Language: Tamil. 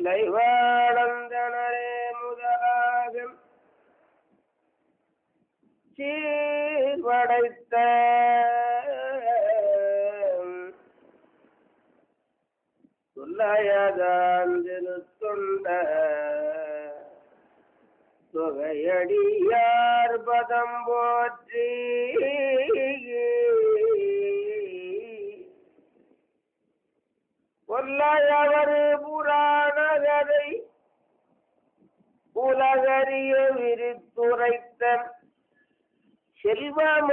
தில்லை வாழந்தனரே முதலாக சீர்வடைத்த துல்லையதாந்திருத்துண்ட தொகையடியார் பதம் போற்றி கொல்லையவர் புராணகதை உலகறிய விரித்துரைத்த செல்வம